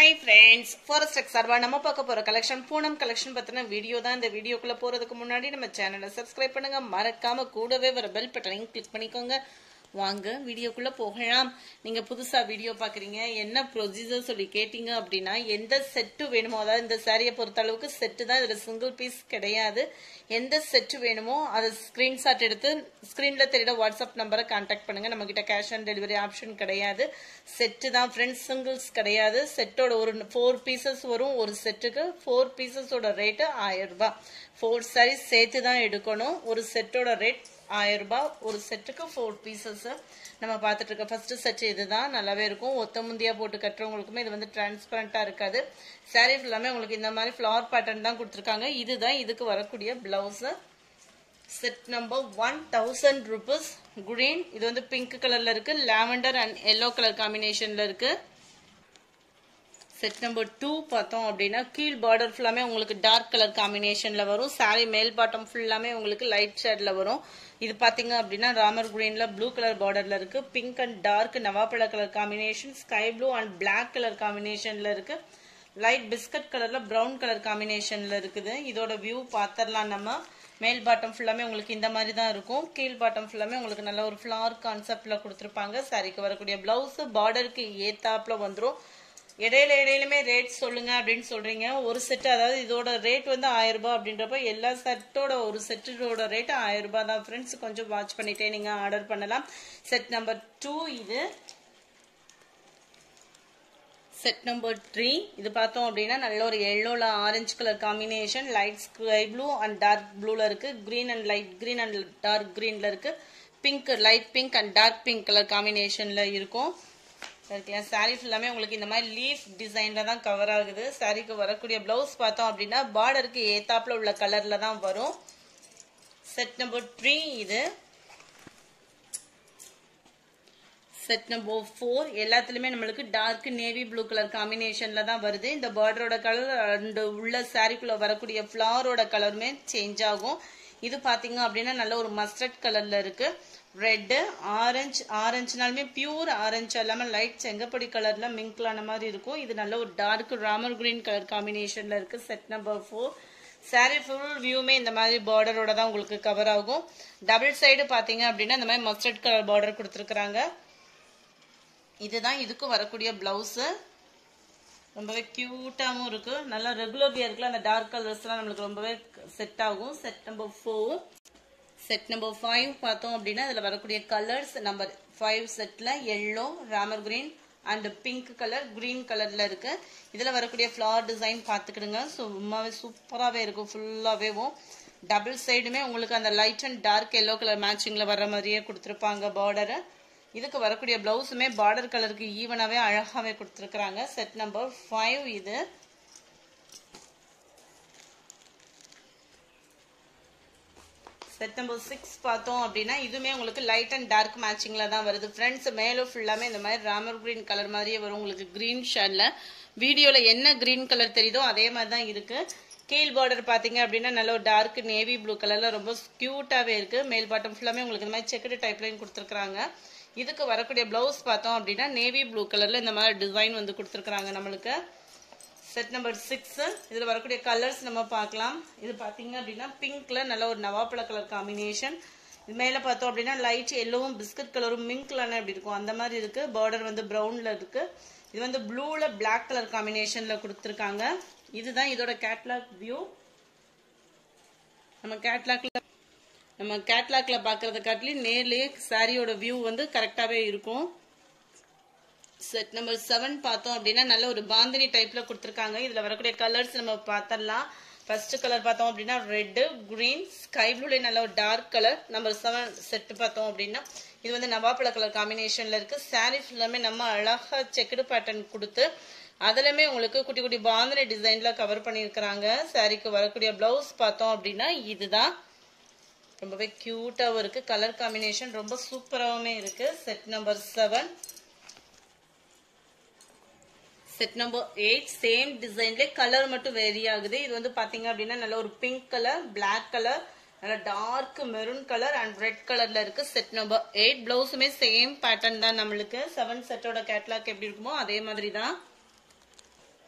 hi friends forest X சார்பா நம்ம பார்க்க போற கலெக்ஷன் பூனம் கலெக்ஷன் பத்தின வீடியோ தான் இந்த வீடியோக்குள்ள போறதுக்கு முன்னாடி நம்ம சேனலை சப்ஸ்கிரைப் பண்ணுங்க மறக்காம கூடவே வர பெல் பட்டனையும் கிளிக் பண்ணிக்கோங்க வாங்க வீடியோக்குள்ள போகலாம் நீங்க புதுசா வீடியோ பாக்குறீங்க என்ன ப்ரொசீஜர் சொல்லி கேட்டீங்க அப்படின்னா எந்த செட்டு வேணுமோ அதாவது இந்த சாரியை பொறுத்த அளவுக்கு செட்டு தான் இதுல சிங்கிள் பீஸ் கிடையாது எந்த செட்டு வேணுமோ அதை ஸ்கிரீன்ஷாட் எடுத்து ஸ்கிரீன்ல தெரியுற வாட்ஸ்அப் நம்பரை கான்டாக்ட் பண்ணுங்க நம்ம கிட்ட கேஷ் ஆன் டெலிவரி ஆப்ஷன் கிடையாது செட்டு தான் ஃப்ரெண்ட்ஸ் சிங்கிள்ஸ் கிடையாது செட்டோட ஒரு ஃபோர் பீசஸ் வரும் ஒரு செட்டுக்கு ஃபோர் பீசஸோட ரேட்டு ஆயிரம் ரூபாய் ஃபோர் சாரீஸ் சேர்த்து தான் எடுக்கணும் ஒரு செட்டோட ரேட் ஆயிரம் ரூபாய் ஒரு செட்டுக்கு ஃபோர் பீசஸ் நம்ம பார்த்துட்டு இருக்க ஃபர்ஸ்ட் செட் இதுதான் நல்லாவே இருக்கும் ஒத்த முந்தியா போட்டு கட்டுறவங்களுக்குமே இது வந்து டிரான்ஸ்பரண்டா இருக்காது சாரீ ஃபுல்லாமே உங்களுக்கு இந்த மாதிரி ஃபிளவர் பேட்டர்ன் தான் கொடுத்துருக்காங்க இதுதான் இதுக்கு வரக்கூடிய blouse set number one thousand rupees green இது வந்து பிங்க் கலர்ல இருக்கு லாவெண்டர் அண்ட் எல்லோ கலர் காம்பினேஷன்ல இருக்கு செட் நம்பர் டூ பார்த்தோம் அப்படின்னா கீழ் பார்டர் ஃபுல்லாமே உங்களுக்கு டார்க் கலர் காம்பினேஷன்ல வரும் சாரி மேல் பாட்டம் ஃபுல்லாமே உங்களுக்கு லைட் ஷேட்ல வரும் இது பாத்தீங்க அப்படின்னா ராமர் கிரீன்ல ப்ளூ கலர் பார்டர்ல இருக்கு பிங்க் அண்ட் டார்க் நவாப்பழ colour combination sky blue and black colour காம்பினேஷன்ல இருக்கு லைட் பிஸ்கட் கலர்ல பிரவுன் கலர் காம்பினேஷன்ல இருக்குது இதோட வியூ பாத்திரலாம் நம்ம மேல் பாட்டம் ஃபுல்லாமே உங்களுக்கு இந்த மாதிரி தான் இருக்கும் கீழ் பாட்டம் ஃபுல்லாமே உங்களுக்கு நல்ல ஒரு ஃபிளார் கான்செப்ட்ல கொடுத்துருப்பாங்க சாரிக்கு வரக்கூடிய பிளவுஸ் பார்டருக்கு ஏத்தாப்ல வந்துடும் இடையில இடையிலுமே ரேட் சொல்லுங்க அப்படின்னு சொல்றீங்க ஒரு செட் அதாவது இதோட ரேட் வந்து ஆயிரம் ரூபாய் அப்படின்றப்ப எல்லா செட்டோட ஒரு செட்டோட ரேட் ஆயிரம் ரூபாய் தான் ஃப்ரெண்ட்ஸ் கொஞ்சம் வாட்ச் பண்ணிட்டே நீங்க ஆர்டர் பண்ணலாம் செட் நம்பர் டூ இது செட் நம்பர் த்ரீ இது பார்த்தோம் அப்படின்னா நல்ல ஒரு எல்லோல orange colour combination light sky blue and dark ப்ளூல இருக்கு green and light green and dark கிரீன்ல இருக்கு pink light pink and dark pink colour காம்பினேஷன்ல இருக்கும் இருக்கலாம் சாரீ ஃபுல்லாமே உங்களுக்கு இந்த மாதிரி லீஃப் டிசைன்ல தான் கவர் ஆகுது சாரிக்கு வரக்கூடிய பிளவுஸ் பார்த்தோம் அப்படின்னா பார்டருக்கு ஏத்தாப்புல உள்ள கலர்ல தான் வரும் செட் நம்பர் த்ரீ இது செட் நம்பர் ஃபோர் எல்லாத்துலயுமே நம்மளுக்கு டார்க் நேவி ப்ளூ கலர் காம்பினேஷன்ல தான் வருது இந்த பார்டரோட கலர் அண்ட் உள்ள சாரிக்குள்ள வரக்கூடிய ஃபிளவரோட கலருமே சேஞ்ச் ஆகும் இது பாத்தீங்க அப்படின்னா நல்ல ஒரு மஸ்டர்ட் கலர்ல இருக்கு ரெட்டு ஆரஞ்சு ஆரஞ்சுனாலுமே பியூர் ஆரஞ்சு இல்லாம லைட் செங்கப்படி கலர்ல மிங்க்லான மாதிரி இருக்கும் இது நல்ல ஒரு டார்க் ராமர் கிரீன் கலர் காம்பினேஷன்ல இருக்கு set number four sari full வியூமே இந்த மாதிரி பார்டரோட தான் உங்களுக்கு கவர் ஆகும் டபுள் சைடு பாத்தீங்க அப்படின்னா இந்த மாதிரி மஸ்டர்ட் கலர் பார்டர் கொடுத்துருக்காங்க இதுதான் இதுக்கு வரக்கூடிய பிளவுஸ் ரொம்பவே கியூட்டாகவும் இருக்கு நல்லா ரெகுலர் வியர்க்குள்ள அந்த டார்க் கலர்ஸ்லாம் நம்மளுக்கு ரொம்பவே செட் ஆகும் set number four set number five பார்த்தோம் அப்படின்னா அதில் வரக்கூடிய கலர்ஸ் நம்பர் ஃபைவ் செட்டில் yellow Ramar green and pink colour green கலரில் இருக்கு இதில் வரக்கூடிய ஃப்ளவர் டிசைன் பார்த்துக்கிடுங்க சும்மாவே சூப்பராகவே இருக்கும் ஃபுல்லாகவேவும் டபுள் சைடுமே உங்களுக்கு அந்த light and dark yellow colour மேட்சிங்கில் வர்ற மாதிரியே கொடுத்துருப்பாங்க பார்டரை இதுக்கு வரக்கூடிய பிளவுஸுமே பார்டர் கலருக்கு ஈவனாகவே அழகாகவே கொடுத்துருக்குறாங்க செட் நம்பர் ஃபைவ் இது செட் நம்பர் சிக்ஸ் பார்த்தோம் அப்படின்னா இதுவுமே உங்களுக்கு லைட் அண்ட் டார்க் மேட்சிங்ல தான் வருது ஃப்ரெண்ட்ஸ் மேலும் ஃபுல்லாமே இந்த மாதிரி ராமர் கிரீன் கலர் மாதிரியே வரும் உங்களுக்கு கிரீன் ஷேட்ல வீடியோல என்ன கிரீன் கலர் தெரியுதோ அதே மாதிரி தான் இருக்கு கீழ் பார்டர் பாத்தீங்க அப்படின்னா நல்ல ஒரு டார்க் நேவி ப்ளூ கலர்ல ரொம்ப கியூட்டாவே இருக்கு மேல் பாட்டம் ஃபுல்லாமே உங்களுக்கு இந்த மாதிரி செக்குடு டைப்லைன் கொடுத்துருக்காங்க இதுக்கு வரக்கூடிய பிளவுஸ் பார்த்தோம் அப்படின்னா நேவி ப்ளூ கலர்ல இந்த மாதிரி டிசைன் வந்து கொடுத்துருக்காங்க நம்மளுக்கு செட் நம்பர் சிக்ஸ் இதுல வரக்கூடிய கலர்ஸ் நம்ம பார்க்கலாம் இது பாத்தீங்க அப்படின்னா பிங்க்ல நல்ல ஒரு நவாப்பழ கலர் காம்பினேஷன் இது மேல பார்த்தோம் அப்படின்னா லைட் எல்லோவும் பிஸ்கட் கலரும் மிங்க்லான எப்படி இருக்கும் அந்த மாதிரி இருக்கு பார்டர் வந்து ப்ரௌன்ல இருக்கு இது வந்து ப்ளூல பிளாக் கலர் காம்பினேஷன்ல கொடுத்துருக்காங்க இதுதான் இதோட கேட்லாக் வியூ நம்ம கேட்லாக்ல நம்ம கேட்லாக்ல பாக்குறத காட்டிலும் நேர்லயே சாரியோட வியூ வந்து கரெக்டாவே இருக்கும் செட் நம்பர் செவன் பார்த்தோம் அப்படின்னா நல்ல ஒரு பாந்தினி டைப்ல கொடுத்துருக்காங்க இதுல வரக்கூடிய கலர்ஸ் நம்ம பார்த்தரலாம் ஃபர்ஸ்ட் கலர் பார்த்தோம் அப்படின்னா ரெட்டு கிரீன் ஸ்கை ப்ளூல நல்ல ஒரு dark colour number seven set பார்த்தோம் அப்படின்னா இது வந்து நவாப்பழ கலர் காம்பினேஷன்ல இருக்கு சாரி ஃபுல்லாமே நம்ம அழகா செக்குடு பேட்டர்ன் கொடுத்து அதுலயுமே உங்களுக்கு குட்டி குட்டி பாந்தினி டிசைன்ல கவர் பண்ணியிருக்கிறாங்க சாரிக்கு வரக்கூடிய பிளவுஸ் பார்த்தோம் அப்படின்னா இதுதான் ரொம்பவே கியூட்டாவும் இருக்கு கலர் காம்பினேஷன் ரொம்ப சூப்பராகவுமே இருக்கு set number seven set number eight same டிசைன்ல கலர் மட்டும் வேரி ஆகுது இது வந்து பாத்தீங்க அப்படின்னா நல்ல ஒரு பிங்க் கலர் பிளாக் கலர் நல்ல dark maroon colour and red கலர்ல இருக்கு செட் நம்பர் எயிட் பிளவுஸுமே சேம் பேட்டர்ன் தான் நம்மளுக்கு செவன் செட்டோட கேட்லாக் எப்படி இருக்குமோ அதே மாதிரி தான்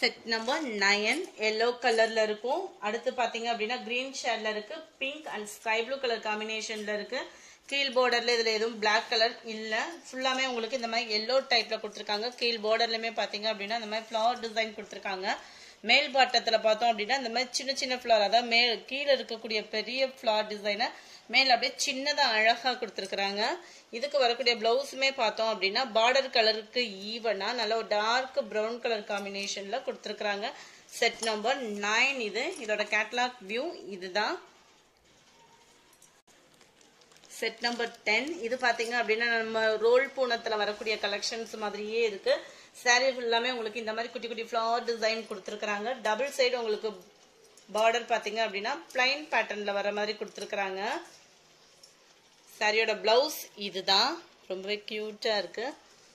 செட் நம்பர் நயன் எல்லோ கலர்ல இருக்கும் அடுத்து பாத்தீங்க அப்படின்னா கிரீன் ஷேட்ல இருக்கு pink and sky blue colour காம்பினேஷன்ல இருக்கு கீழ் பார்டர்ல இதுல எதுவும் பிளாக் கலர் இல்ல ஃபுல்லாமே உங்களுக்கு இந்த மாதிரி எல்லோ டைப்ல கொடுத்துருக்காங்க கீழ் பார்டர்லயுமே பாத்தீங்க அப்படின்னா இந்த மாதிரி ஃபிளவர் டிசைன் கொடுத்துருக்காங்க மேல் பாட்டத்துல பார்த்தோம் அப்படின்னா இந்த மாதிரி சின்ன சின்ன ஃபிளவர் அதாவது மேல் கீழே இருக்கக்கூடிய பெரிய ஃபிளவர் டிசைனை மேல அப்படியே சின்னதா அழகா கொடுத்துருக்காங்க இதுக்கு வரக்கூடிய பிளவுஸுமே பார்த்தோம் அப்படின்னா பார்டர் கலருக்கு ஈவனா நல்ல ஒரு டார்க் ப்ரௌன் கலர் காம்பினேஷன்ல கொடுத்துருக்காங்க செட் நம்பர் நைன் இது இதோட கேட்லாக் வியூ இதுதான் செட் நம்பர் டென் இது பாத்தீங்க அப்படின்னா நம்ம ரோல் பூனத்துல வரக்கூடிய கலெக்ஷன்ஸ் மாதிரியே இருக்கு சாரீ ஃபுல்லாமே உங்களுக்கு இந்த மாதிரி குட்டி குட்டி ஃபிளவர் டிசைன் கொடுத்துருக்காங்க டபுள் சைடு உங்களுக்கு பார்டர் பாத்தீங்க அப்படின்னா பிளைன் பேட்டர்ன்ல வர மாதிரி கொடுத்துருக்காங்க சாரியோட பிளவுஸ் இதுதான் ரொம்பவே கியூட்டா இருக்கு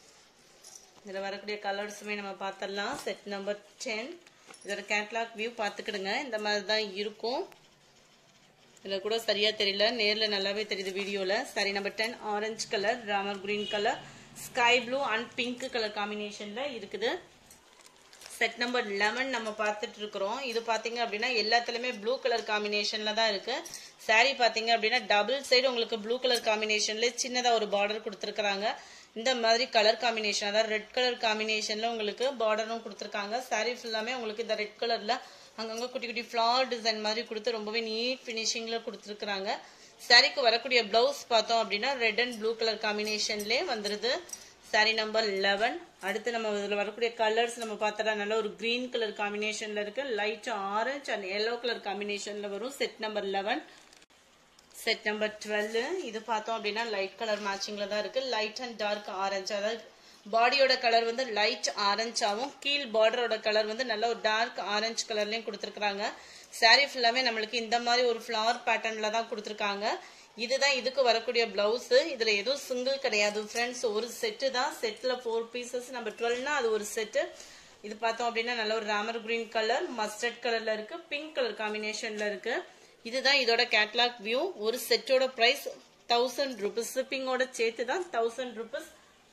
இதுல வரக்கூடிய கலர்ஸுமே நம்ம பார்த்துடலாம் செட் நம்பர் டென் இதோட கேட்லாக் வியூ பார்த்துக்கிடுங்க இந்த மாதிரி தான் இருக்கும் இதில் கூட சரியா தெரியல நேரில் நல்லாவே தெரியுது வீடியோவில் சரி number ten orange colour Ramar green colour sky blue and pink colour காம்பினேஷனில் இருக்குது செட் நம்பர் லெவன் நம்ம பார்த்துட்டு இருக்கிறோம் இது பார்த்தீங்க அப்படின்னா எல்லாத்துலேயுமே ப்ளூ கலர் காம்பினேஷனில் தான் இருக்கு சாரீ பார்த்தீங்க அப்படின்னா டபுள் சைடு உங்களுக்கு ப்ளூ கலர் காம்பினேஷன்ல சின்னதாக ஒரு பார்டர் கொடுத்துருக்குறாங்க இந்த மாதிரி கலர் காம்பினேஷன் அதாவது ரெட் கலர் காம்பினேஷன்ல உங்களுக்கு பார்டரும் கொடுத்துருக்காங்க சாரீ ஃபுல்லாமே உங்களுக்கு இந்த ரெட் கலர்ல அங்கங்க குட்டி குட்டி ஃபிளவர் டிசைன் மாதிரி கொடுத்து ரொம்பவே நீட் ஃபினிஷிங்ல கொடுத்துருக்காங்க சாரிக்கு வரக்கூடிய பிளவுஸ் பார்த்தோம் அப்படின்னா ரெட் அண்ட் ப்ளூ கலர் காம்பினேஷன்லேயே வந்துருது சாரி நம்பர் லெவன் அடுத்து நம்ம இதில் வரக்கூடிய கலர்ஸ் நம்ம பார்த்தா நல்ல ஒரு கிரீன் கலர் காம்பினேஷன்ல இருக்கு light orange and yellow colour காம்பினேஷன்ல வரும் set number eleven set number twelve இது பார்த்தோம் அப்படின்னா லைட் கலர் மேட்சிங்ல தான் இருக்கு லைட் அண்ட் டார்க் ஆரஞ்சு அதாவது பாடியோட கலர் வந்து லைட் ஆரஞ்சாவும் கீழ் பார்டரோட கலர் வந்து நல்ல ஒரு டார்க் ஆரஞ்சு கலர்லயும் கொடுத்துருக்காங்க சாரீ ஃபுல்லாமே நம்மளுக்கு இந்த மாதிரி ஒரு ஃபிளவர் பேட்டர்ன்ல தான் கொடுத்துருக்காங்க இதுதான் இதுக்கு வரக்கூடிய பிளவுஸ் இதுல எதுவும் சிங்கிள் கிடையாது ஃப்ரெண்ட்ஸ் ஒரு செட்டு தான் செட்ல ஃபோர் பீசஸ் நம்ம டுவெல்னா அது ஒரு செட்டு இது பார்த்தோம் அப்படின்னா நல்ல ஒரு ராமர் கிரீன் கலர் மஸ்டர்ட் கலர்ல இருக்கு பிங்க் கலர் காம்பினேஷன்ல இருக்கு இதுதான் இதோட கேட்லாக் வியூ ஒரு செட்டோட பிரைஸ் தௌசண்ட் ருபீஸ் ஷிப்பிங்கோட சேர்த்து தான் thousand rupees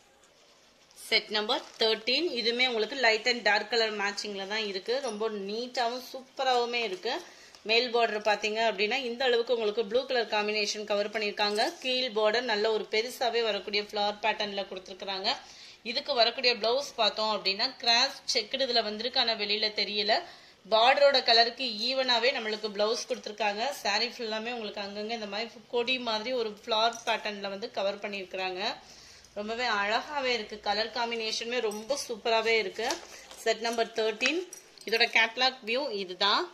set number thirteen இதுவுமே உங்களுக்கு லைட் அண்ட் டார்க் கலர் மேட்சிங்ல தான் இருக்கு ரொம்ப நீட்டாகவும் சூப்பராகவுமே இருக்கு மேல் பார்டர் பாத்தீங்க அப்படின்னா இந்த அளவுக்கு உங்களுக்கு ப்ளூ கலர் காம்பினேஷன் கவர் பண்ணியிருக்காங்க கீழ் பார்டர் நல்ல ஒரு பெருசாவே வரக்கூடிய ஃபிளவர் பேட்டர்ன்ல கொடுத்துருக்காங்க இதுக்கு வரக்கூடிய பிளவுஸ் பார்த்தோம் அப்படின்னா கிராஸ் செக்குடு இதுல வந்திருக்கு ஆனா வெளியில தெரியல பார்டரோட கலருக்கு ஈவனாவே நம்மளுக்கு பிளவுஸ் கொடுத்துருக்காங்க சாரீ ஃபுல்லாமே உங்களுக்கு அங்கங்க இந்த மாதிரி கொடி மாதிரி ஒரு ஃபிளவர் பேட்டர்ன்ல வந்து கவர் பண்ணியிருக்கிறாங்க ரொம்பவே அழகாவே இருக்கு கலர் காம்பினேஷனுமே ரொம்ப சூப்பராகவே இருக்கு செட் நம்பர் தேர்ட்டீன் இதோட கேட்லாக் வியூ இதுதான்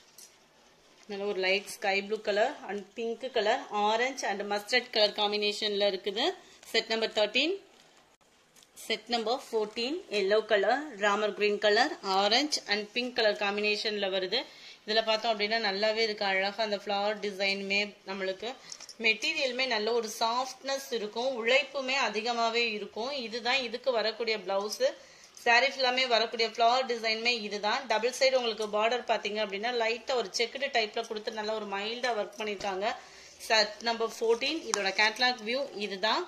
நல்ல ஒரு light sky blue colour and pink colour orange and mustard colour காம்பினேஷன்ல இருக்குது set number thirteen set number fourteen yellow colour Ramar green colour orange and pink colour காம்பினேஷன்ல வருது இதுல பார்த்தோம் அப்படின்னா நல்லாவே இருக்கு அழகா அந்த ஃபிளவர் டிசைனுமே நம்மளுக்கு மெட்டீரியலுமே நல்ல ஒரு சாஃப்ட்னஸ் இருக்கும் உழைப்புமே அதிகமாவே இருக்கும் இதுதான் இதுக்கு வரக்கூடிய பிளவுஸ் சாரீ ஃபுல்லாமே வரக்கூடிய ஃபிளவர் டிசைனுமே இதுதான் டபுள் சைடு உங்களுக்கு பார்டர் பாத்தீங்க அப்படின்னா லைட்டா ஒரு செக்குடு டைப்ல கொடுத்து நல்ல ஒரு மைல்டா ஒர்க் பண்ணிருக்காங்க செட் நம்பர் ஃபோர்டீன் இதோட கேட்லாக் வியூ இதுதான்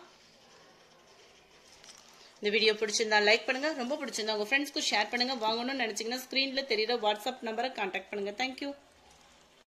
இந்த வீடியோ பிடிச்சிருந்தா லைக் பண்ணுங்க ரொம்ப பிடிச்சிருந்தா உங்க ஃப்ரெண்ட்ஸ்க்கு ஷேர் பண்ணுங்க வாங்கணும்னு நினைச்சீங்கன்னா ஸ்கிரீன்ல தெரியுற வாட்ஸ்அப் நம்பரை கான்டாக்ட் பண்ணுங்க தேங்க்யூ